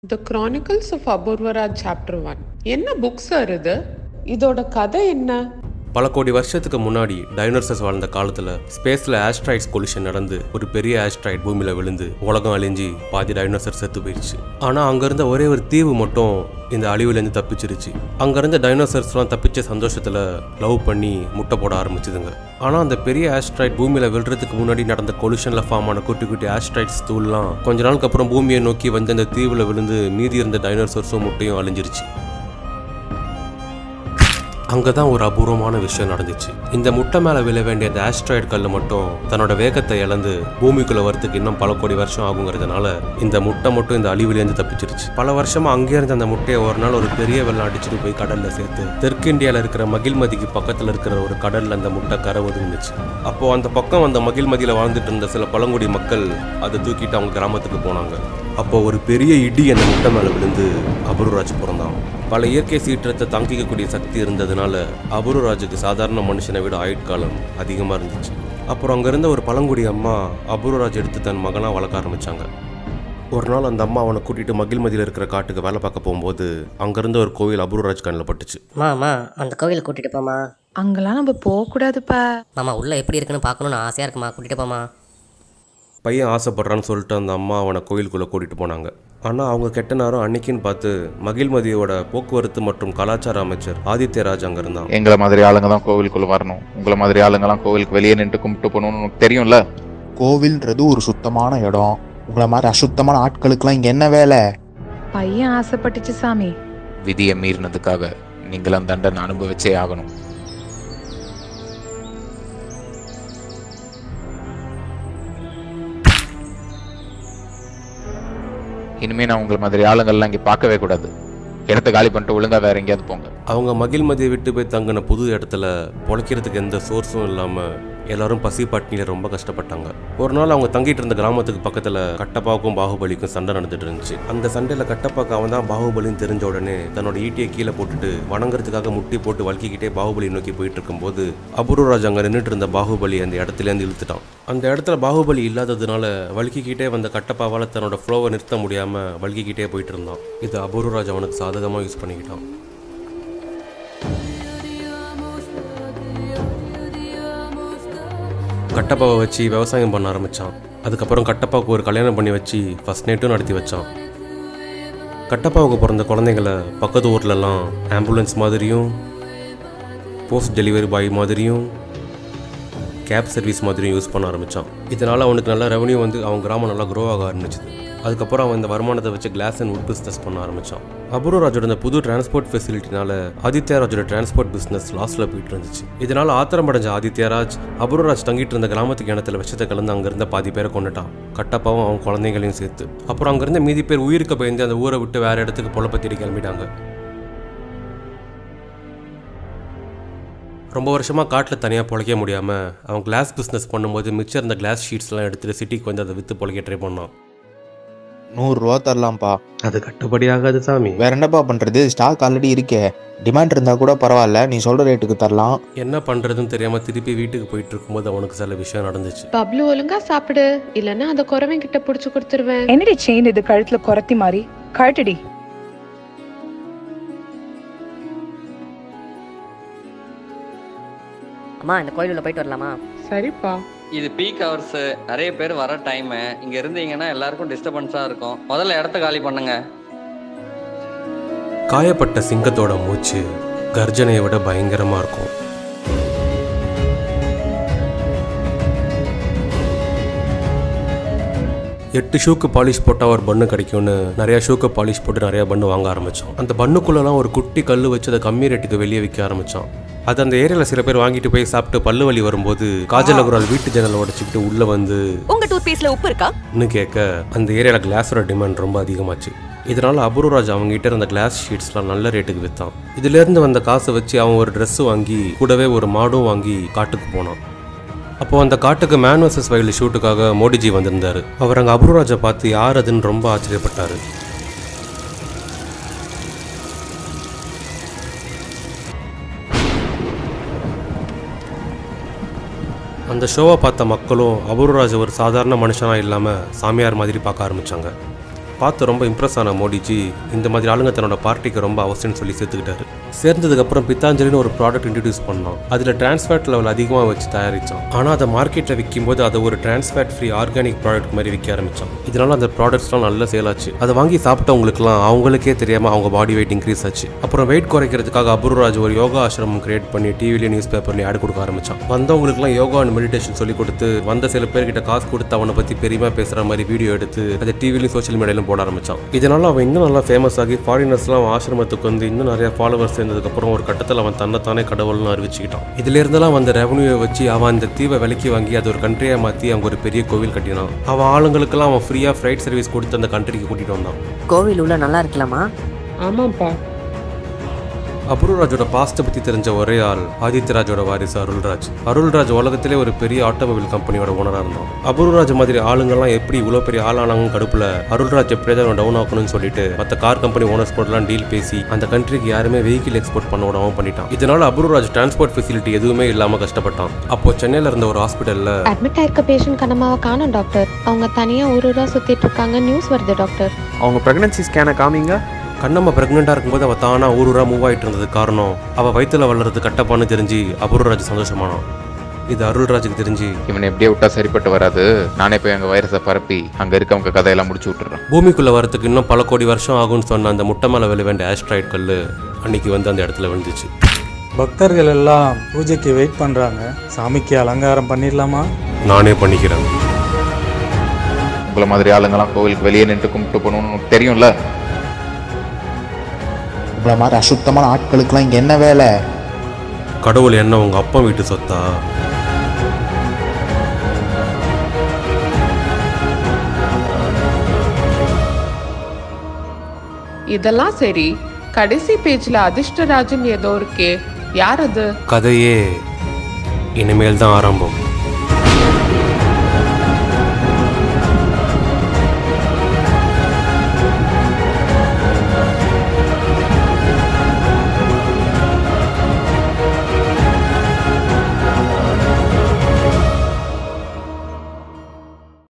the Chronicles of Apoorvaraj chapter one என்ன book sir இது இதோட கதை என்ன பல கோடி வருஷத்துக்கு முன்னாடி டைனோசர்ஸ் வாழ்ந்த காலத்துல ஸ்பேஸ்ல ஆஸ்ட்ராய்ட்ஸ் கொலிஷன் நடந்து ஒரு பெரிய ஆஸ்ட்ராய்ட் பூமியில விழுந்து உலகம் அழிஞ்சு பாதி டைனோசர் செத்து போயிடுச்சு ஆனா அங்க இருந்த ஒரே ஒரு தீவு மட்டும் இந்த அழிவுலேருந்து தப்பிச்சிருச்சு அங்க இருந்த டைனோசர்ஸ்லாம் தப்பிச்ச சந்தோஷத்துல லவ் பண்ணி முட்டை போட ஆரம்பிச்சுதுங்க ஆனா அந்த பெரிய ஆஸ்ட்ராய்ட் பூமியில விழுறதுக்கு முன்னாடி நடந்த கொலிஷன்ல ஃபார்ம் ஆன குட்டி குட்டி ஆஸ்ட்ராய்ட்ஸ் தூள்லாம் கொஞ்ச நாளுக்கு அப்புறம் பூமியை நோக்கி வந்து அந்த தீவுல விழுந்து மீதி இருந்த டைனோசர்ஸும் முட்டையும் அழிஞ்சிருச்சு அங்கே தான் ஒரு அபூர்வமான விஷயம் நடந்துச்சு இந்த முட்டை மேலே விழ வேண்டிய அந்த ஆஸ்ட்ராய்டு கல் மட்டும் தன்னோட வேகத்தை இழந்து பூமிக்குள்ளே வரதுக்கு இன்னும் பல கோடி வருஷம் ஆகுங்கிறதுனால இந்த முட்டை மட்டும் இந்த அழிவுலேருந்து தப்பிச்சிருச்சு பல வருஷமா அங்கே இருந்த அந்த முட்டையை ஒரு நாள் ஒரு பெரிய வெள்ளம் அடிச்சுட்டு போய் கடலில் சேர்த்து தெற்கு இந்தியாவில் இருக்கிற மகிழ்மதிக்கு பக்கத்தில் இருக்கிற ஒரு கடலில் அந்த முட்டை கரை ஒதுங்குச்சு அப்போ அந்த பக்கம் அந்த மகிழ்மதியில் வாழ்ந்துட்டு இருந்த சில பழங்குடி மக்கள் அதை தூக்கிட்டு அவங்க கிராமத்துக்கு போனாங்க அப்போ ஒரு பெரிய இடி அந்த முட்டை மேலே விழுந்து அபூர்வராஜ் பிறந்தான் பல இயற்கை சீற்றத்தை தாங்கிக்கக்கூடிய சக்தி இருந்ததுனால அபூர்வராஜுக்கு சாதாரண மனுஷனை விட ஆயுட்காலம் அதிகமாக இருந்துச்சு அப்புறம் அங்கே இருந்த ஒரு பழங்குடி அம்மா அபூர்வராஜ் எடுத்து தன் மகனாக வளர்க்க ஆரம்பிச்சாங்க ஒரு நாள் அந்த அம்மா அவனை கூட்டிட்டு மகிழ்மதியில் இருக்கிற காட்டுக்கு வேலை பார்க்க போகும்போது அங்கேருந்த ஒரு கோவில் அபூர்வராஜ் கண்ணில் பட்டுச்சு மாமா அந்த கோவிலுக்கு கூட்டிட்டு போமா அங்கெல்லாம் நம்ம போகக்கூடாதுப்பா மாமா உள்ள எப்படி இருக்குன்னு பார்க்கணும்னு ஆசையா இருக்குமா கூட்டிட்டு போமா பையன் ஆசைப்படுறான்னு சொல்லிட்டு அந்த அம்மா அவனை கோயிலுக்குள்ளே கூட்டிகிட்டு போனாங்க ஆனால் அவங்க கெட்ட நேரம் அன்னைக்குன்னு பார்த்து மகிழ்மதியோட போக்குவரத்து மற்றும் கலாச்சார அமைச்சர் ஆதித்யராஜ் அங்கே இருந்தான் எங்களை மாதிரி ஆளுங்க தான் கோவிலுக்குள்ள வரணும் உங்களை மாதிரி ஆளுங்கலாம் கோவிலுக்கு வெளியே நின்று கும்பிட்டு போகணும்னு உனக்கு தெரியும்ல கோவில்ன்றது ஒரு சுத்தமான இடம் உங்களை மாதிரி அசுத்தமான ஆட்களுக்கெல்லாம் இங்க என்ன வேலை பையன் ஆசைப்பட்டுச்சு சாமி விதியை மீறினதுக்காக நீங்களாம் தண்டனை அனுபவிச்சே ஆகணும் இனிமே நான் உங்களை மாதிரி ஆளுங்கள்லாம் இங்கே பார்க்கவே கூடாது இடத்த காலி பண்ணிட்டு ஒழுங்கா வேற எங்கேயாவது போங்க அவங்க மகிழ்மதியை விட்டு போய் தங்கின புது இடத்துல பொழைக்கிறதுக்கு எந்த சோர்ஸும் இல்லாமல் எல்லாரும் பசி பட்டினியில் ரொம்ப கஷ்டப்பட்டாங்க ஒரு நாள் அவங்க தங்கிட்டு இருந்த கிராமத்துக்கு பக்கத்தில் கட்டப்பாவுக்கும் பாகுபலிக்கும் சண்டை நடந்துட்டு இருந்துச்சு அந்த சண்டையில் கட்டப்பாக்கு அவன் தான் பாகுபலின்னு தெரிஞ்ச உடனே தன்னோட ஈட்டியை கீழே போட்டுட்டு வணங்குறதுக்காக முட்டி போட்டு வழுக்கிக்கிட்டே பாகுபலி நோக்கி போயிட்டு இருக்கும்போது அபூர்வராஜ் அங்கே நின்றுட்டு இருந்த பாகுபலி அந்த இடத்துலேருந்து இழுத்துட்டான் அந்த இடத்துல பாகுபலி இல்லாததுனால வழுக்கிக்கிட்டே வந்த கட்டப்பாவால் தன்னோட ஃப்ளோவை நிறுத்த முடியாமல் வழுக்கிக்கிட்டே போயிட்டு இருந்தான் இது அபூர்வராஜ் அவனுக்கு சாதகமாக யூஸ் பண்ணிக்கிட்டான் கட்டப்பாவை வச்சு விவசாயம் பண்ண ஆரம்பித்தான் அதுக்கப்புறம் கட்டப்பாவுக்கு ஒரு கல்யாணம் பண்ணி வச்சு ஃபஸ்ட் நைட்டும் நடத்தி வச்சான் கட்டப்பாவுக்கு பிறந்த குழந்தைங்கள பக்கத்து ஊர்லலாம் ஆம்புலன்ஸ் மாதிரியும் போஸ்ட் டெலிவரி பாய் மாதிரியும் கேப் சர்வீஸ் மாதிரியும் யூஸ் பண்ண ஆரம்பித்தான் இதனால் அவனுக்கு நல்ல ரெவன்யூ வந்து அவன் கிராமம் நல்லா க்ரோ ஆக ஆரம்பிச்சுது அதுக்கப்புறம் அவன் இந்த வருமானத்தை வச்சு கிளாஸ் அண்ட் வுட் பிஸ்னஸ் பண்ண ஆரம்பித்தான் அபூர்வராஜோட இந்த புது டிரான்ஸ்போர்ட் ஃபெசிலிட்டினால ஆதித்யராஜோட டிரான்ஸ்போர்ட் பிஸ்னஸ் லாஸில் போயிட்டு இருந்துச்சு இதனால் ஆத்திரமடைஞ்ச ஆதித்யராஜ் அபூர்வராஜ் தங்கிட்டு இருந்த கிராமத்து கிணத்துல விஷத்தை கலந்து அங்கிருந்த பாதி பேரை கொண்டுட்டான் கட்டப்பாவும் அவன் குழந்தைங்களையும் சேர்த்து அப்புறம் அங்கிருந்த மீதி பேர் உயிருக்கு பயந்து அந்த ஊரை விட்டு வேற இடத்துக்கு பொழப்ப தேடி கிளம்பிட்டாங்க ரொம்ப வருஷமாக காட்டில் தனியாக பொழைக்க முடியாமல் அவன் கிளாஸ் பிஸ்னஸ் பண்ணும்போது மிச்சம் இருந்த கிளாஸ் ஷீட்ஸ்லாம் எடுத்துகிட்டு சிட்டிக்கு வந்து அதை விற்று பொழைக்க ட்ரை பண்ணான் நூறுரூவா தரலாம்ப்பா அது கட்டுப்படி ஆகாது சாமி வேற என்னப்பா பண்றது ஸ்டாக் ஆல்ரெடி இருக்கே டிமாண்ட் இருந்தா கூட பரவாயில்ல நீ சொல்ற ரேட்டுக்கு தரலாம் என்ன பண்ணுறதுன்னு தெரியாமல் திருப்பி வீட்டுக்கு போயிட்டு இருக்கும்போது அவனுக்கு சில விஷயம் நடந்துச்சு பப்ளு ஒழுங்கா சாப்பிடு இல்லைன்னா அதை குறவன் கிட்ட பிடிச்சு கொடுத்துருவேன் என்னடி செயின் இது கழுத்துல குறத்தி மாதிரி கழட்டுடி அம்மா இந்த கோயில் உள்ள போயிட்டு வரலாமா சரிப்பா இது பீக் ஹவர்ஸ் நிறைய பேர் வர டைம் இங்க இருந்தீங்கன்னா எல்லாருக்கும் டிஸ்டர்பன்ஸா இருக்கும் முதல்ல இடத்த காலி பண்ணுங்க காயப்பட்ட சிங்கத்தோட மூச்சு கர்ஜனையை விட பயங்கரமாக இருக்கும் எட்டு ஷூக்கு பாலிஷ் போட்டால் ஒரு பண்ணு கிடைக்கும்னு நிறையா ஷூக்கு பாலிஷ் போட்டு நிறையா பண்ணு வாங்க ஆரம்பித்தோம் அந்த பண்ணுக்குள்ளெல்லாம் ஒரு குட்டி கல் வச்சு அதை கம்மி ரேட்டுக்கு வெளியே விற்க ஆரம்பித்தான் அது அந்த ஏரியாவில் சில பேர் வாங்கிட்டு போய் சாப்பிட்டு பல்லு வலி வரும்போது காஜல் அகர்வால் வீட்டு ஜன்னலை உடச்சிக்கிட்டு உள்ளே வந்து உங்க டூத் பேஸ்ட்ல உப்பு இருக்கா ன்னு கேட்க அந்த ஏரியாவில் கிளாஸோட டிமாண்ட் ரொம்ப அதிகமாச்சு இதனால அபூர்வராஜ் அவங்ககிட்ட இருந்த கிளாஸ் ஷீட்ஸ்லாம் நல்ல ரேட்டுக்கு விற்றான் இதுலேருந்து வந்த காசை வச்சு அவன் ஒரு Dress வாங்கி கூடவே ஒரு மாடும் வாங்கி காட்டுக்கு போனான் அப்போ அந்த காட்டுக்கு மேன் வர்சஸ் வைல்டு ஷூட்டுக்காக மோடிஜி வந்திருந்தாரு அவர் அங்கே அபூர்வராஜை பார்த்து யார் அதுன்னு ரொம்ப ஆச்சரியப்பட்டாரு அந்த ஷோவை பார்த்த மக்களும் அபூர்வராஜ் ஒரு சாதாரண மனுஷனாக இல்லாமல் சாமியார் மாதிரி பார்க்க ஆரம்பித்தாங்க பார்த்து ரொம்ப இம்ப்ரெஸ் ஆன மோடிஜி இந்த மாதிரி ஆளுங்க தன்னோட பார்ட்டிக்கு ரொம்ப அவசியம்னு சொல்லி சேர்த்துக்கிட்டாரு சேர்ந்ததுக்கப்புறம் பித்தாஞ்சலின்னு ஒரு ப்ராடக்ட் இன்ட்ரடியூஸ் பண்ணோம் அதில் டிரான்ஸ்ஃபேட் லெவல் அதிகமாக வச்சு தயாரித்தான் ஆனால் அதை மார்க்கெட்டில் விற்கும்போது அதை ஒரு டிரான்ஸ்ஃபேட் ஃப்ரீ ஆர்கானிக் ப்ராடக்ட் மாதிரி விற்க ஆரம்பித்தான் இதனால அந்த ப்ராடக்ட்ஸ்லாம் நல்ல சேல் ஆச்சு அதை வாங்கி சாப்பிட்டவங்களுக்குலாம் அவங்களுக்கே தெரியாமல் அவங்க பாடி வெயிட் இன்க்ரீஸ் ஆச்சு அப்புறம் வெயிட் குறைக்கிறதுக்காக அபூர்வராஜ் ஒரு யோகா ஆசிரமம் கிரியேட் பண்ணி டிவிலையும் நியூஸ் பேப்பர்லையும் ஆட் கொடுக்க ஆரம்பிச்சான் வந்தவங்களுக்குலாம் யோகா அண்ட் மெடிடேஷன் சொல்லி கொடுத்து வந்த சில பேர்கிட்ட காசு கொடுத்து அவனை பற்றி பெரியமா பேசுகிற மாதிரி வீடியோ எடுத்து அதை டிவிலையும் சோஷியல் மீடியாலையும் போட ஆரம்பிச்சான் இதனால அவன் இன்னும் நல்லா ஃபேமஸ் ஆகி ஃபாரினர்ஸ்லாம் அவன் ஆசிரமத்துக்கு வந்து இன்னும் நிறைய ஃபாலோவர்ஸ் சேர்ந்ததுக்கப்புறம் ஒரு கட்டத்தில் அவன் தன்னைத்தானே கடவுள்னு அறிவிச்சுக்கிட்டான் இதுல இருந்தெல்லாம் வந்த ரெவன்யூவை வச்சு அவன் அந்த தீவை விலைக்கு வாங்கி அது ஒரு கண்ட்ரியாக மாற்றி அங்கே ஒரு பெரிய கோவில் கட்டினான் அவன் ஆளுங்களுக்கெல்லாம் அவன் ஃப்ரீயாக ஃப்ரைட் சர்வீஸ் கொடுத்து அந்த கண்ட்ரிக்கு கூட்டிகிட்டு வந்தான் கோவில் உள்ள நல்லா இருக்கலாமா ஆமாப்பா அபூர்வராஜோட பாஸ்ட்டை பற்றி தெரிஞ்ச ஒரே ஆள் ஆதித்யராஜோட வாரிசு அருள்ராஜ் அருள்ராஜ் உலகத்திலே ஒரு பெரிய ஆட்டோமொபைல் கம்பெனியோட ஓனராக இருந்தான் அபூர்வராஜ் மாதிரி ஆளுங்கெல்லாம் எப்படி இவ்வளோ பெரிய ஆளானாங்க கடுப்பில் அருள்ராஜ் எப்படியாவது டவுன் ஆக்கணும்னு சொல்லிட்டு மற்ற கார் கம்பெனி ஓனர்ஸ் கூடலாம் டீல் பேசி அந்த கண்ட்ரிக்கு யாருமே வெஹிக்கிள் எக்ஸ்போர்ட் பண்ண விடாம பண்ணிட்டான் இதனால அபூர்வராஜ் டிரான்ஸ்போர்ட் ஃபெசிலிட்டி எதுவுமே இல்லாமல் கஷ்டப்பட்டான் அப்போ சென்னையில் இருந்த ஒரு ஹாஸ்பிட்டலில் அட்மிட் ஆயிருக்க பேஷண்ட் கண்ணம்மாவை காணோம் டாக்டர் அவங்க தனியா ஊர் ஊரா சுத்திட்டு இருக்காங்க நியூஸ் வருது டாக்டர் அவங்க ப்ரெக்னன்சி ஸ்கேனை காமிங்க கண்ணம்மா பிரெக்னெண்ட்டாக இருக்கும்போது அவள் தானா ஊர் ஊரா மூவ் ஆகிட்டு இருந்தது காரணம் அவள் வயித்துல வளர்றது கட்டப்பான்னு தெரிஞ்சு அபூர்வராஜ் சந்தோஷமானான் இது அருள்ராஜுக்கு தெரிஞ்சு இவனை எப்படியே விட்டா சரிப்பட்டு வராது நானே போய் அங்க வைரஸை பரப்பி அங்க இருக்கவங்க கதையெல்லாம் முடிச்சு விட்டுறேன் பூமிக்குள்ள வரதுக்கு இன்னும் பல கோடி வருஷம் ஆகும்னு சொன்ன அந்த முட்டை மேலே விழ வேண்டிய ஆஸ்ட்ராய்ட் கல் அன்னைக்கு வந்து அந்த இடத்துல விழுந்துச்சு பக்தர்கள் எல்லாம் பூஜைக்கு வெயிட் பண்றாங்க சாமிக்கு அலங்காரம் பண்ணிடலாமா நானே பண்ணிக்கிறேன் உங்களை மாதிரி ஆளுங்கெல்லாம் கோவிலுக்கு வெளியே நின்று கும்பிட்டு போகணும்னு உனக்கு தெரியும்ல உங்களை மாதிரி அசுத்தமான ஆட்களுக்கெல்லாம் இங்கே என்ன வேலை கடவுள் என்ன உங்க அப்பா வீட்டு சொத்தா இதெல்லாம் சரி கடைசி பேஜ்ல அதிர்ஷ்டராஜன் ஏதோ இருக்கே யார் அது கதையே இனிமேல் தான் ஆரம்பம்